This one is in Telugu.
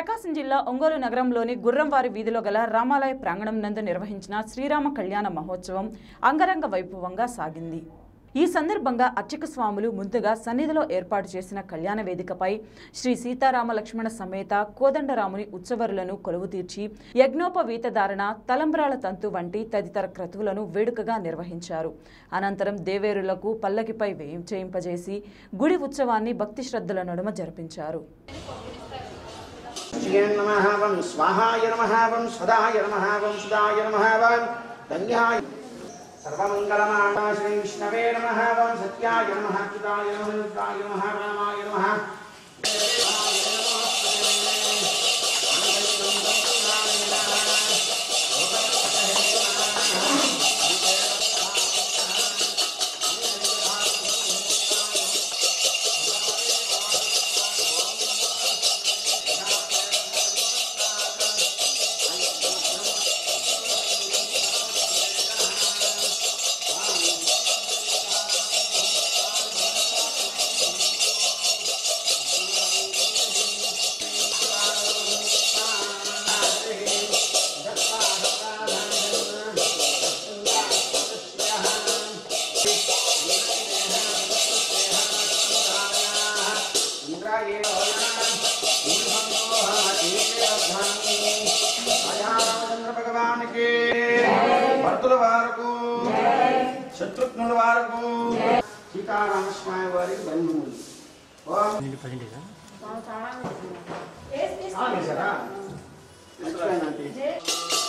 ప్రకాశం జిల్లా ఒంగోలు నగరంలోని గుర్రంవారి వీధిలో గల రామాలయ ప్రాంగణం నందు నిర్వహించిన శ్రీరామ కళ్యాణ మహోత్సవం అంగరంగ వైభవంగా సాగింది ఈ సందర్భంగా అర్చక స్వాములు ముందుగా సన్నిధిలో ఏర్పాటు చేసిన కళ్యాణ వేదికపై శ్రీ సీతారామ లక్ష్మణ సమేత కోదండరాముని ఉత్సవరులను కొలువు తీర్చి యజ్ఞోపవీతధారణ తలంబ్రాల తంతు వంటి తదితర క్రతువులను వేడుకగా నిర్వహించారు అనంతరం దేవేరులకు పల్లకిపై వేయం చేయింపజేసి గుడి ఉత్సవాన్ని భక్తి శ్రద్ధల నడుమ జరిపించారు నమః వం స్వాహాయ నమః వం సదాయ నమః వం సుదాయ నమః వం ధన్యాయ సర్వమంగళమాణా శ్రీ విష్ణవే నమః వం సత్యాయ నమః అచ్యుతాయ నమః రుద్రాయ నమః రామాయ నమః ఇంద్రాయ రామచంద్ర భగవానికి భక్తుల వారకు శత్రుఘ్నుల వారకు సీతారామస్వామి వారికి బంధువులు ఓం ఆ, వేశారా? మర్చిపోయాను ఆంటీ.